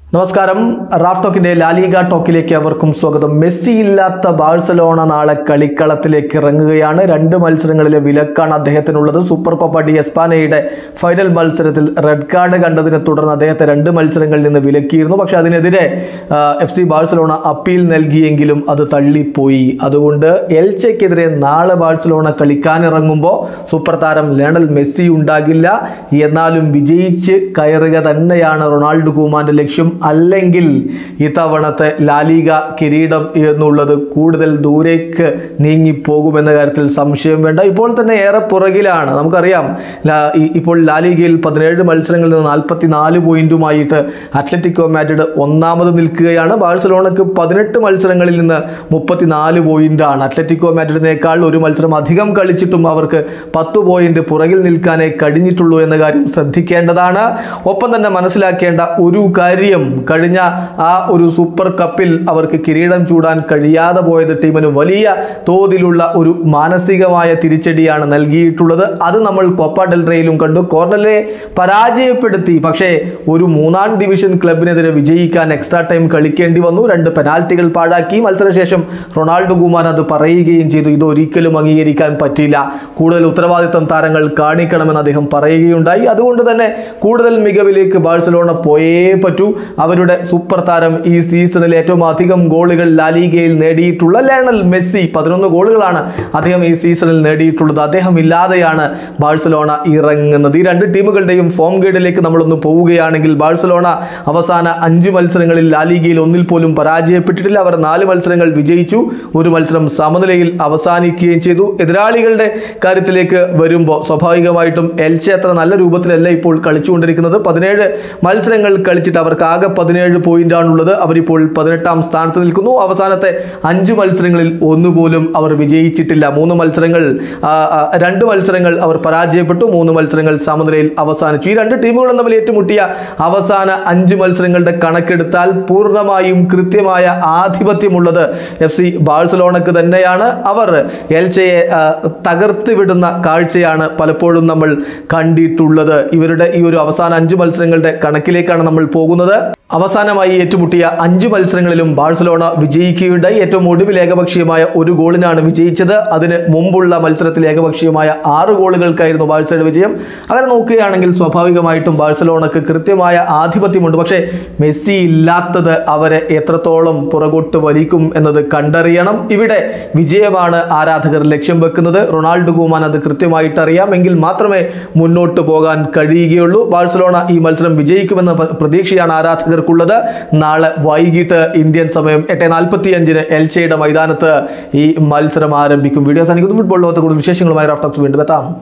നമസ്കാരം Raf ടോക്കിന്റെ La Liga ടോക്കിലേക്ക് അവർക്കും സ്വാഗതം മെസ്സി ഇല്ലാത്ത ബാഴ്സലോണ നാളെ കളിക്കളത്തിലേക്ക് ഇറങ്ങുകയാണ് രണ്ട് മത്സരങ്ങളിലെ വിലക്കാണ് അദ്ദേഹത്തിനുള്ളത് സൂപ്പർ കോപ്പ ഡി എസ്പാനയുടെ ഫൈനൽ മത്സരത്തിൽ റെഡ് കാർഡ് കണ്ടതിനെ തുടർന്ന് അദ്ദേഹത്തെ രണ്ട് മത്സരങ്ങളിൽ നിന്ന് വിലക്കിയിരുന്നു പക്ഷേ അതിനെതിരെ എഫ് സി ബാഴ്സലോണ അപ്പീൽ നൽകിയെങ്കിലും അത് തള്ളിപ്പോയി അതുകൊണ്ട് എൽച്ചയ്ക്കെതിരെ നാളെ ബാഴ്സലോണ കളിക്കാനിറങ്ങുമ്പോൾ സൂപ്പർ താരം ലയണൽ മെസ്സി ഉണ്ടാകില്ല എന്നാലും വിജയിച്ച് കയറുക തന്നെയാണ് റൊണാൾഡോ കുമാന്റെ ലക്ഷ്യം അല്ലെങ്കിൽ ഇത്തവണത്തെ ലാലിക കിരീടം എന്നുള്ളത് കൂടുതൽ ദൂരേക്ക് നീങ്ങിപ്പോകുമെന്ന കാര്യത്തിൽ സംശയം വേണ്ട ഇപ്പോൾ തന്നെ ഏറെ പുറകിലാണ് നമുക്കറിയാം ലാ- ഈ- ഇപ്പോൾ ലാലിഗയിൽ പതിനേഴ് മത്സരങ്ങളിൽ നിന്ന് നാൽപ്പത്തി നാല് പോയിന്റുമായിട്ട് അത്ലറ്റിക്കോ മാഡ്രിഡ് ഒന്നാമത് നിൽക്കുകയാണ് ബാഴ്സലോണക്ക് പതിനെട്ട് മത്സരങ്ങളിൽ നിന്ന് മുപ്പത്തിനാല് പോയിന്റാണ് അത്ലറ്റിക്കോ മാഡ്രിഡിനേക്കാൾ ഒരു മത്സരം അധികം കളിച്ചിട്ടും അവർക്ക് പത്ത് പോയിന്റ് പുറകിൽ നിൽക്കാനേ കഴിഞ്ഞിട്ടുള്ളൂ എന്ന കാര്യം ശ്രദ്ധിക്കേണ്ടതാണ് ഒപ്പം തന്നെ മനസ്സിലാക്കേണ്ട ഒരു കാര്യം കഴിഞ്ഞ ആ ഒരു സൂപ്പർ കപ്പിൽ അവർക്ക് കിരീടം ചൂടാൻ കഴിയാതെ പോയത് ടീമിന് വലിയ തോതിലുള്ള ഒരു മാനസികമായ തിരിച്ചടിയാണ് നൽകിയിട്ടുള്ളത് അത് നമ്മൾ കോപ്പ ഡെൽറയിലും കണ്ടു കോർണലെ പരാജയപ്പെടുത്തി പക്ഷേ ഒരു മൂന്നാം ഡിവിഷൻ ക്ലബിനെതിരെ വിജയിക്കാൻ എക്സ്ട്രാ ടൈം കളിക്കേണ്ടി വന്നു രണ്ട് പെനാൽറ്റികൾ പാഴാക്കി മത്സരശേഷം റൊണാൾഡോ കുമാർ അത് പറയുകയും ചെയ്തു ഇത് ഒരിക്കലും അംഗീകരിക്കാൻ പറ്റില്ല കൂടുതൽ ഉത്തരവാദിത്തം താരങ്ങൾ കാണിക്കണമെന്ന് അദ്ദേഹം പറയുകയുണ്ടായി അതുകൊണ്ട് തന്നെ കൂടുതൽ മികവിലേക്ക് ബാഴ്സലോണ പോയേ പറ്റൂ അവരുടെ സൂപ്പർ താരം ഈ സീസണിൽ ഏറ്റവും അധികം ഗോളുകൾ ലാലിഗയിൽ നേടിയിട്ടുള്ള ലയണൽ മെസ്സി പതിനൊന്ന് ഗോളുകളാണ് അദ്ദേഹം ഈ സീസണിൽ നേടിയിട്ടുള്ളത് അദ്ദേഹം ഇല്ലാതെയാണ് ബാഴ്സലോണ ഇറങ്ങുന്നത് ഈ രണ്ട് ടീമുകളുടെയും ഫോം ഗൈഡിലേക്ക് നമ്മളൊന്ന് പോവുകയാണെങ്കിൽ ബാഴ്സലോണ അവസാന അഞ്ച് മത്സരങ്ങളിൽ ലാലിഗയിൽ ഒന്നിൽ പോലും പരാജയപ്പെട്ടിട്ടില്ല അവർ നാല് മത്സരങ്ങൾ വിജയിച്ചു ഒരു മത്സരം സമനിലയിൽ അവസാനിക്കുകയും ചെയ്തു എതിരാളികളുടെ കാര്യത്തിലേക്ക് വരുമ്പോൾ സ്വാഭാവികമായിട്ടും എൽച്ചെ അത്ര നല്ല രൂപത്തിലല്ല ഇപ്പോൾ കളിച്ചുകൊണ്ടിരിക്കുന്നത് പതിനേഴ് മത്സരങ്ങൾ കളിച്ചിട്ട് അവർക്ക് ആകെ പതിനേഴ് പോയിന്റാണുള്ളത് അവരിപ്പോൾ പതിനെട്ടാം സ്ഥാനത്ത് നിൽക്കുന്നു അവസാനത്തെ അഞ്ച് മത്സരങ്ങളിൽ ഒന്നുപോലും അവർ വിജയിച്ചിട്ടില്ല മൂന്ന് മത്സരങ്ങൾ ആ, ആ, രണ്ട് മത്സരങ്ങൾ അവർ പരാജയപ്പെട്ടു മൂന്ന് മത്സരങ്ങൾ സമനിലയിൽ അവസാനിച്ചു ഈ രണ്ട് ടീമുകളും തമ്മിൽ ഏറ്റുമുട്ടിയ അവസാന അഞ്ച് മത്സരങ്ങളുടെ കണക്കെടുത്താൽ പൂർണ്ണമായും കൃത്യമായ ആധിപത്യമുള്ളത് എഫ് സി ബാഴ്സലോണക്ക് തന്നെയാണ് അവർ എൽച്ചയെ ആ, തകർത്ത് വിടുന്ന കാഴ്ചയാണ് പലപ്പോഴും നമ്മൾ കണ്ടിട്ടുള്ളത് ഇവരുടെ ഈ ഒരു അവസാന അഞ്ച് മത്സരങ്ങളുടെ കണക്കിലേക്കാണ് നമ്മൾ പോകുന്നത് അവസാനമായി ഏറ്റുമുട്ടിയ അഞ്ച് മത്സരങ്ങളിലും ബാഴ്സലോണ വിജയിക്കുകയുണ്ടായി ഏറ്റവും ഒടുവിൽ ഏകപക്ഷീയമായ ഒരു ഗോളിനാണ് വിജയിച്ചത് അതിന് മുമ്പുള്ള മത്സരത്തിൽ ഏകപക്ഷീയമായ ആറ് ഗോളുകൾക്കായിരുന്നു ബാഴ്സയുടെ വിജയം അങ്ങനെ നോക്കുകയാണെങ്കിൽ സ്വാഭാവികമായിട്ടും ബാഴ്സലോണക്ക് കൃത്യമായ ആധിപത്യമുണ്ട് പക്ഷേ മെസ്സി ഇല്ലാത്തത് അവരെ എത്രത്തോളം പുറകോട്ട് വലിക്കും എന്നത് കണ്ടറിയണം ഇവിടെ വിജയമാണ് ആരാധകർ ലക്ഷ്യം വെക്കുന്നത് റൊണാൾഡോ കുമാൻ അത് കൃത്യമായിട്ട് അറിയാം എങ്കിൽ മാത്രമേ മുന്നോട്ട് പോകാൻ കഴിയുകയുള്ളൂ ബാഴ്സലോണ ഈ മത്സരം വിജയിക്കുമെന്ന പ്ര- പ്രതീക്ഷയാണ് ആരാധകർക്കുള്ളത് നാളെ വൈകിട്ട് ഇന്ത്യൻ സമയം എട്ട് നാൽപ്പത്തി അഞ്ചിന് എൽച്ചയുടെ മൈതാനത്ത് ഈ മത്സരം ആരംഭിക്കും വീഡിയോ സാധിക്കുന്നു ഫുട്ബോൾ ലോകത്തെ കൂടുതൽ വിശേഷങ്ങളുമായി റാഫ്റ്റോക്സ് വീണ്ടും എത്താം